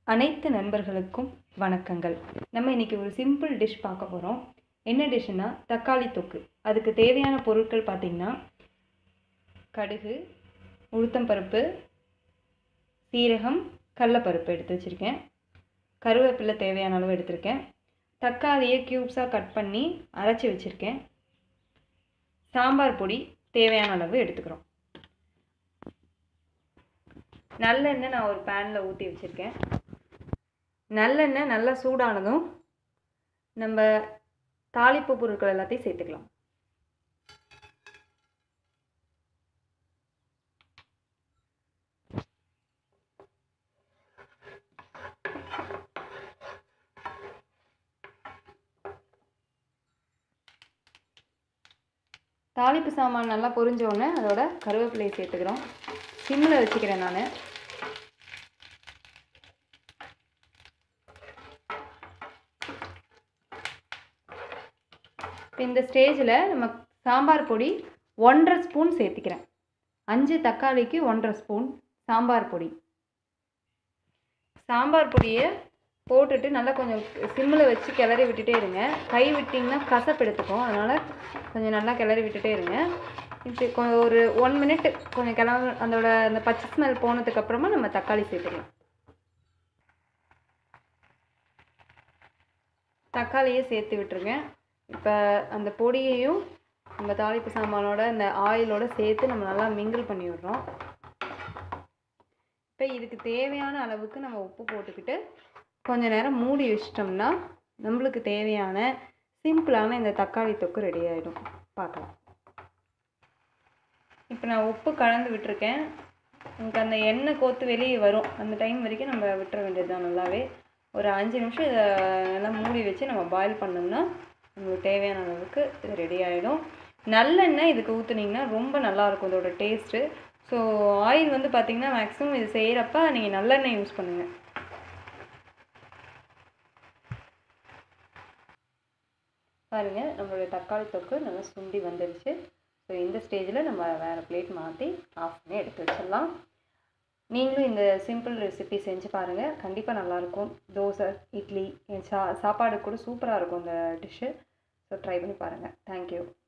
அனைத்து நண்பர்களுக்கும் வணக்கங்கள் நம்ம இன்னைக்கு ஒரு சிம்பிள் டிஷ் பார்க்க போகிறோம் என்ன டிஷ்ஷுனா தக்காளி தொக்கு அதுக்கு தேவையான பொருட்கள் பார்த்திங்கன்னா கடுகு உளுத்தம்பருப்பு சீரகம் கடலப்பருப்பு எடுத்து வச்சுருக்கேன் கருவேப்பிலை தேவையான அளவு எடுத்திருக்கேன் தக்காளியை க்யூப்ஸாக கட் பண்ணி அரைச்சி வச்சுருக்கேன் சாம்பார் பொடி தேவையான அளவு எடுத்துக்கிறோம் நல்லெண்ணெய் நான் ஒரு பேனில் ஊற்றி வச்சுருக்கேன் நல்லெண்ணெய் நல்லா சூடானதும் நம்ம தாளிப்பு பொருட்கள் எல்லாத்தையும் சேர்த்துக்கலாம் தாளிப்பு சாமான் நல்லா பொரிஞ்ச உடனே அதோட கருவேப்பிலையை சேர்த்துக்கிறோம் சிம்மில் வச்சுக்கிறேன் நான் இப்போ இந்த ஸ்டேஜில் நம்ம சாம்பார் பொடி ஒன்றரை ஸ்பூன் சேர்த்திக்கிறேன் அஞ்சு தக்காளிக்கு ஒன்றரை ஸ்பூன் சாம்பார் பொடி சாம்பார் பொடியை போட்டுட்டு நல்லா கொஞ்சம் சிம்மில் வச்சு கிளறி விட்டுட்டே இருங்க கை விட்டிங்கன்னா கசப்பு எடுத்துக்கும் அதனால் கொஞ்சம் நல்லா கிளறி விட்டுட்டே இருங்க இப்போ கொ- ஒரு ஒன் மினிட் கொஞ்சம் கிளம்ப அதோட அந்த பச்சை ஸ்மெல் போனதுக்கப்புறமா நம்ம தக்காளி சேர்த்துக்கலாம் தக்காளியை சேர்த்து விட்டுருங்க இப்போ அந்த பொடியையும் நம்ம தாளிப்பு சாமானோட இந்த ஆயிலோட சேர்த்து நம்ம நல்லா மிங்கிள் பண்ணி விடுறோம் இப்போ இதுக்கு தேவையான அளவுக்கு நம்ம உப்பு போட்டுக்கிட்டு கொஞ்ச நேரம் மூடி வச்சிட்டோம்னா நம்மளுக்கு தேவையான சிம்பிளான இந்த தக்காளி தொக்கு ரெடி ஆகிடும் பார்க்கலாம் இப்போ நான் உப்பு கலந்து விட்டுருக்கேன் உங்களுக்கு அந்த எண்ணெய் கோத்து வெளியே வரும் அந்த டைம் வரைக்கும் நம்ம விட்டுற வேண்டியது தான் நல்லாவே ஒரு அஞ்சு நிமிஷம் இதை நல்லா மூடி வச்சு நம்ம பாயில் பண்ணோம்னா நம்மளுக்கு தேவையான அளவுக்கு இது ரெடி ஆகிடும் நல்லெண்ணெய் இதுக்கு ஊற்றுனீங்கன்னா ரொம்ப நல்லாயிருக்கும் இதோட டேஸ்ட்டு ஸோ ஆயில் வந்து பார்த்தீங்கன்னா மேக்ஸிமம் இது செய்கிறப்ப நீங்கள் நல்லெண்ணெய் யூஸ் பண்ணுங்கள் பாருங்கள் நம்மளுடைய தக்காளி தொக்கு நல்லா சுண்டி வந்துடுச்சு ஸோ இந்த ஸ்டேஜில் நம்ம வேறு பிளேட் மாற்றி ஆஃப் பண்ணி எடுத்து வச்சிடலாம் நீங்களும் இந்த சிம்பிள் ரெசிபி செஞ்சு பாருங்கள் கண்டிப்பாக நல்லாயிருக்கும் தோசை இட்லி சா சாப்பாடு கூட சூப்பராக இருக்கும் இந்த டிஷ்ஷு ஸோ ட்ரை பண்ணி பாருங்கள் தேங்க்யூ